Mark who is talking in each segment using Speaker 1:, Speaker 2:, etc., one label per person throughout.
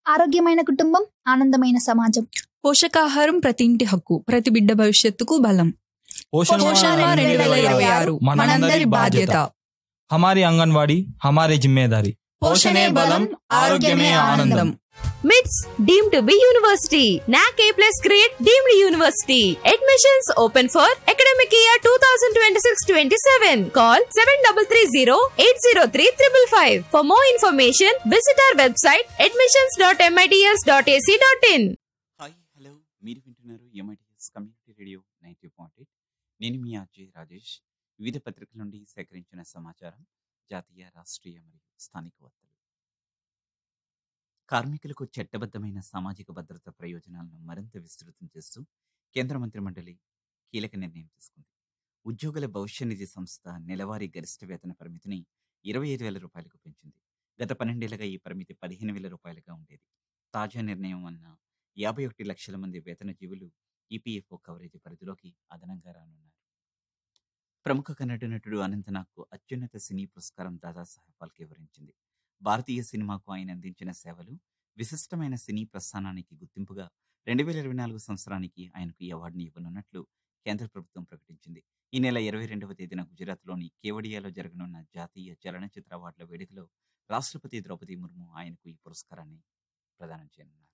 Speaker 1: ఆరోగ్యమైన కుటుంబం ఆనందమైన సమాజం
Speaker 2: పోషకాహారం ప్రతి ఇంటి హక్కు ప్రతి బిడ్డ భవిష్యత్తుకు బలం
Speaker 3: पोषण
Speaker 2: పోషణ
Speaker 3: माह
Speaker 2: రెండు వేల ఇరవై ఆరు మనందరి బాధ్యత
Speaker 3: हमारी आंगनवाड़ी हमारी जिम्मेदारी
Speaker 2: పోషణే బలం ఆరోగ్యమే ఆనందం
Speaker 4: మిట్స్ deem to be university NAAC A plus grade deemed university admissions open for academic year two thousand twenty six twenty seven call seven double three zero eight zero three triple five for more information visit our website admissions dot MITS dot AC dot in
Speaker 5: hi hello మీరు వింటున్నారు MITS community radio ninety point eight నేను మీ అజయ్ రాజేష్ వివిధ పత్రికల నుండి సేకరించిన సమాచారం జాతీయ రాష్ట్రీయ మరియు స్థానిక వార్తలు కార్మికులకు చట్టబద్ధమైన సామాజిక భద్రత ప్రయోజనాలను మరింత విస్తృతం చేస్తూ కేంద్ర మంత్రి మండలి కీలక నిర్ణయం తీసుకుంది ఉద్యోగుల భవిష్య నిధి సంస్థ నెలవారీ గరిష్ట వేతన పరిమితిని ఇరవై ఐదు వేల రూపాయలకు పెంచింది గత పన్నెండేళ్లుగా ఈ పరిమితి పదిహేను వేల రూపాయలుగా ఉండేది తాజా నిర్ణయం వలన యాభై ఒకటి లక్షల మంది వేతన జీవులు ఈపీఎఫ్ఓ కవరేజ్ పరిధిలోకి అదనంగా రానున్నారు ప్రముఖ కన్నడ నటుడు అనంతనాగ్కు అత్యున్నత సినీ పురస్కారం దాదాసాహెబ్ ఫాల్కే వివరించింది భారతీయ సినిమాకు ఆయన అందించిన సేవలు విశిష్టమైన సినీ ప్రస్థానానికి గుర్తింపుగా రెండు వేల ఇరవై నాలుగు సంవత్సరానికి ఆయనకు ఈ అవార్డుని ఇవ్వనున్నట్లు కేంద్ర ప్రభుత్వం ప్రకటించింది ఈ నెల ఇరవై రెండవ తేదీన గుజరాత్లోని కేవడియాలో జరగనున్న జాతీయ చలనచిత్ర అవార్డుల వేడుకలో రాష్ట్రపతి ద్రౌపది ముర్ము ఆయనకు ఈ పురస్కారాన్ని ప్రదానం చేయనున్నారు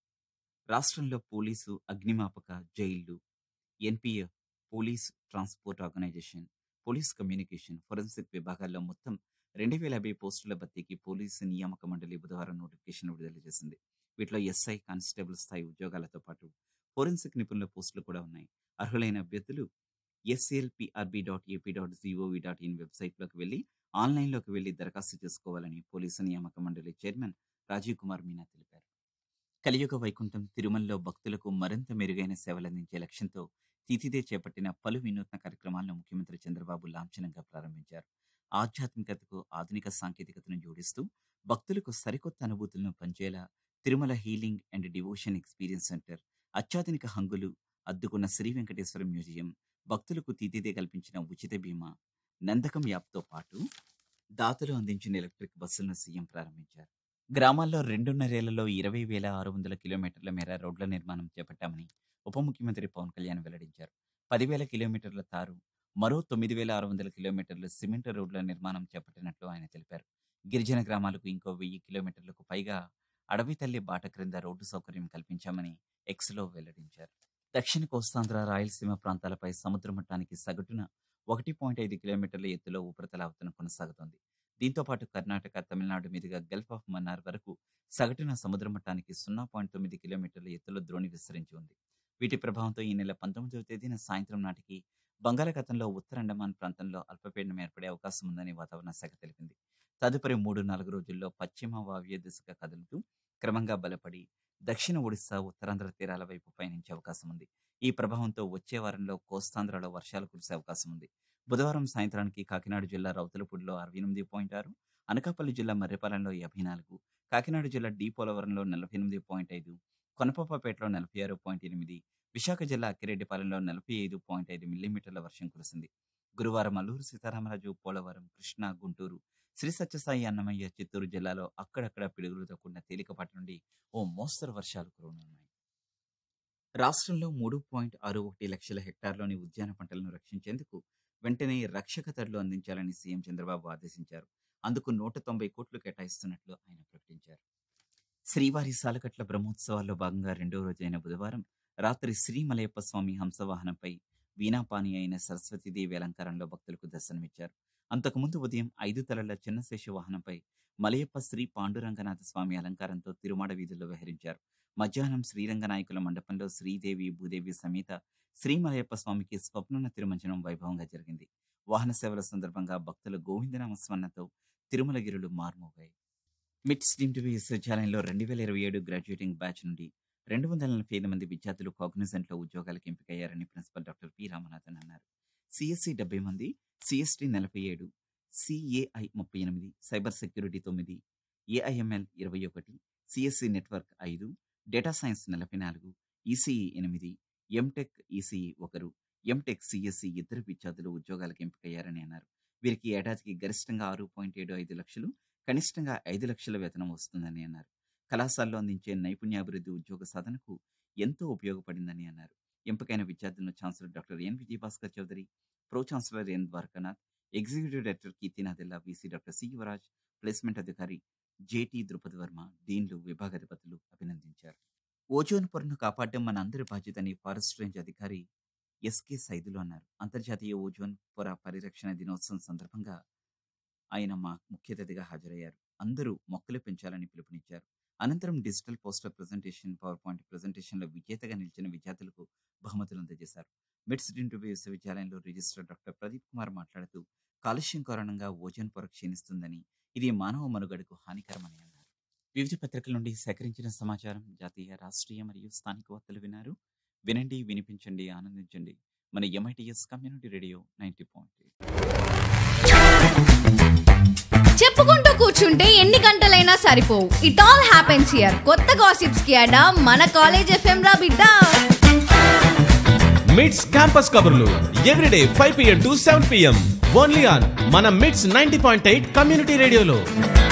Speaker 5: రాష్ట్రంలో పోలీసు అగ్నిమాపక జైళ్లు NPF police transport organisation police communication forensic విభాగాల్లో మొత్తం రెండు వేల యాభై పోస్టుల భర్తీకి పోలీసు నియామక మండలి బుధవారం నోటిఫికేషన్ విడుదల చేసింది వీటిలో ఎస్ఐ కానిస్టేబుల్ స్థాయి ఉద్యోగాలతో పాటు ఫోరెన్సిక్ నిపుణుల పోస్టులు కూడా ఉన్నాయి అర్హులైన అభ్యర్థులు SLPRB dot AP dot GOV dot in వెబ్సైట్లోకి వెళ్ళి ఆన్లైన్లోకి వెళ్ళి దరఖాస్తు చేసుకోవాలని పోలీసు నియామక మండలి చైర్మన్ రాజీవ్ కుమార్ మీనా తెలిపారు కలియుగ వైకుంఠం తిరుమలలో భక్తులకు మరింత మెరుగైన సేవలందించే లక్ష్యంతో తిథిదే చేపట్టిన పలు వినూత్న కార్యక్రమాలను ముఖ్యమంత్రి చంద్రబాబు లాంఛనంగా ప్రారంభించారు ఆధ్యాత్మికతకు ఆధునిక సాంకేతికతను జోడిస్తూ భక్తులకు సరికొత్త అనుభూతులను పంచేలా Tirumala healing and devotion experience centre అత్యాధునిక హంగులు అద్దుకున్న శ్రీ వెంకటేశ్వర మ్యూజియం భక్తులకు తిథిదే కల్పించిన ఉచిత బీమా నందకం యాప్తో పాటు దాతలు అందించిన ఎలక్ట్రిక్ బస్సులను సీఎం ప్రారంభించారు గ్రామాల్లో రెండున్నరేళ్లలో ఇరవై వేల ఆరు వందల కిలోమీటర్ల మేర రోడ్ల నిర్మాణం చేపట్టామని ఉప ముఖ్యమంత్రి పవన్ కళ్యాణ్ వెల్లడించారు పదివేల కిలోమీటర్ల తారు మరో తొమ్మిది వేల ఆరు వందల కిలోమీటర్ల సిమెంట్ రోడ్ల నిర్మాణం చేపట్టినట్లు ఆయన తెలిపారు గిరిజన గ్రామాలకు ఇంకో వెయ్యి కిలోమీటర్లకు పైగా అడవి తల్లి బాట క్రింద రోడ్డు సౌకర్యం కల్పించామని ఎక్స్లో వెల్లడించారు దక్షిణ కోస్తాంధ్ర రాయలసీమ ప్రాంతాలపై సముద్ర మట్టానికి సగటున ఒకటి పాయింట్ ఐదు కిలోమీటర్ల ఎత్తులో ఉపరితల ఆవర్తన కొనసాగుతోంది దీంతో పాటు కర్ణాటక తమిళనాడు మీదుగా గల్ఫ్ ఆఫ్ మన్నార్ వరకు సగటున సముద్ర మట్టానికి సున్నా పాయింట్ తొమ్మిది కిలోమీటర్ల ఎత్తులో ద్రోణి విస్తరించి ఉంది వీటి ప్రభావంతో ఈ నెల పంతొమ్మిదవ తేదీన సాయంత్రం నాటికి బంగాళాఖాతంలో ఉత్తర అండమాన్ ప్రాంతంలో అల్పపీడనం ఏర్పడే అవకాశం ఉందని వాతావరణ శాఖ తెలిపింది తదుపరి మూడు నాలుగు రోజుల్లో పశ్చిమ వావ్య దిశగా కదులుతూ క్రమంగా బలపడి దక్షిణ ఒడిశా ఉత్తరాంధ్ర తీరాల వైపు పయనించే అవకాశం ఉంది ఈ ప్రభావంతో వచ్చే వారంలో కోస్తాంధ్రలో వర్షాలు కురిసే అవకాశం ఉంది బుధవారం సాయంత్రానికి కాకినాడ జిల్లా రౌతులపూడిలో అరవై ఎనిమిది పాయింట్ ఆరు అనకాపల్లి జిల్లా మర్రిపాలెంలో యాభై నాలుగు కాకినాడ జిల్లా డి పోలవరంలో నలభై ఎనిమిది పాయింట్ ఐదు కొనపప్పపేటలో నలభై ఆరు పాయింట్ ఎనిమిది విశాఖ జిల్లా అక్కిరెడ్డిపాలెంలో నలభై ఐదు పాయింట్ ఐదు మిల్లీమీటర్ల వర్షం కురిసింది గురువారం అల్లూరు సీతారామరాజు పోలవరం కృష్ణా గుంటూరు శ్రీ సత్యసాయి అన్నమయ్య చిత్తూరు జిల్లాలో అక్కడక్కడ పిడుగులతో కూడిన తేలికపాటి నుండి ఓ మోస్తరు వర్షాలు కురవనున్నాయి రాష్ట్రంలో మూడు పాయింట్ ఆరు ఒకటి లక్షల హెక్టార్లోని ఉద్యాన పంటలను రక్షించేందుకు వెంటనే రక్షక తరలు అందించాలని సీఎం చంద్రబాబు ఆదేశించారు అందుకు నూట తొంభై కోట్లు కేటాయిస్తున్నట్లు ఆయన ప్రకటించారు శ్రీవారి సాలకట్ల బ్రహ్మోత్సవాల్లో భాగంగా రెండో రోజైన బుధవారం రాత్రి శ్రీ మలయప్ప స్వామి హంసవాహనంపై వీణాపాని అయిన సరస్వతీదేవి అలంకారంలో భక్తులకు దర్శనమిచ్చారు అంతకుముందు ఉదయం ఐదు తలల చిన్నశేష వాహనంపై మలయప్ప శ్రీ పాండురంగనాథ స్వామి అలంకారంతో తిరుమాడ వీధుల్లో విహరించారు మధ్యాహ్నం శ్రీరంగనాయకుల మండపంలో శ్రీదేవి భూదేవి సమేత శ్రీ మలయప్ప స్వామికి స్వప్నన తిరుమంజనం వైభవంగా జరిగింది వాహన సేవల సందర్భంగా భక్తుల గోవిందనామ స్మరణతో తిరుమలగిరులు మార్మోగాయి మిడ్ స్ట్రీమ్ టీవీ విశ్వవిద్యాలయంలో రెండు వేల ఇరవై ఏడు గ్రాడ్యుయేటింగ్ బ్యాచ్ నుండి రెండు వందల నలభై ఐదు మంది విద్యార్థులు కాగ్నిజెంట్లో ఉద్యోగాలకు ఎంపికయ్యారని ప్రిన్సిపల్ డాక్టర్ పి రామనాథన్ అన్నారు సిఎస్సి డెబ్బై మంది సిఎస్టీ నలభై ఏడు సిఏఐ ముప్పై ఎనిమిది సైబర్ సెక్యూరిటీ తొమ్మిది ఏఐఎంఎల్ ఇరవై ఒకటి సిఎస్సి నెట్వర్క్ ఐదు డేటా సైన్స్ నలభై నాలుగు ఈసీఈ ఎనిమిది ఎంటెక్ ఈసీఈ ఒకరు ఎంటెక్ సిఎస్సి ఇద్దరు విద్యార్థులు ఉద్యోగాలకు ఎంపికయ్యారని అన్నారు వీరికి ఏడాదికి గరిష్టంగా ఆరు పాయింట్ ఏడు ఐదు లక్షలు కనిష్టంగా ఐదు లక్షల వేతనం వస్తుందని అన్నారు కళాశాలలో అందించే నైపుణ్యాభివృద్ధి ఉద్యోగ సాధనకు ఎంతో ఉపయోగపడిందని అన్నారు ఎంపికైన విద్యార్థులను chancellor doctor N Vijayabhaskar Chowdary pro chancellor N Dwarakanath executive director Keerthi Nadella VC doctor C Yuvaraj placement అధికారి జేటి ద్రుపది వర్మ డీన్లు విభాగాధిపతులు అభినందించారు ఓజోన్ పొరను కాపాడడం మన అందరి బాధ్యతని ఫారెస్ట్ రేంజ్ అధికారి ఎస్కే సైదులు అన్నారు అంతర్జాతీయ ఓజోన్ పొర పరిరక్షణ దినోత్సవం సందర్భంగా ఆయన మా ముఖ్య అతిథిగా హాజరయ్యారు అందరూ మొక్కలు పెంచాలని పిలుపునిచ్చారు అనంతరం digital poster presentation PowerPoint ప్రజెంటేషన్లో విజేతగా నిలిచిన విద్యార్థులకు బహుమతులు అందజేశారు మిడ్స్ డింటుబి విశ్వవిద్యాలయంలో రిజిస్ట్రార్ డాక్టర్ ప్రదీప్ కుమార్ మాట్లాడుతూ కాలుష్యం కారణంగా ఓజోన్ పొర క్షీణిస్తుందని ఇది మానవ మనుగడకు హానికరమని అన్నారు వివిధ పత్రికల నుండి సేకరించిన సమాచారం జాతీయ రాష్ట్రీయ మరియు స్థానిక వార్తలు విన్నారు వినండి వినిపించండి ఆనందించండి మన MITS community radio ninety point
Speaker 6: చెప్పుకుంటూ కూర్చుంటే ఎన్ని గంటలైనా సరిపోవు ఇట్ ఆల్ హ్యాపెన్స్ హియర్ కొత్త గాసిప్స్ కి అడా మన కాలేజ్ ఎఫ్ఎం రా బిడ్డ
Speaker 7: మిడ్స్ క్యాంపస్ కబుర్లు everyday five PM to seven PM only on మన MITS ninety point eight community రేడియోలో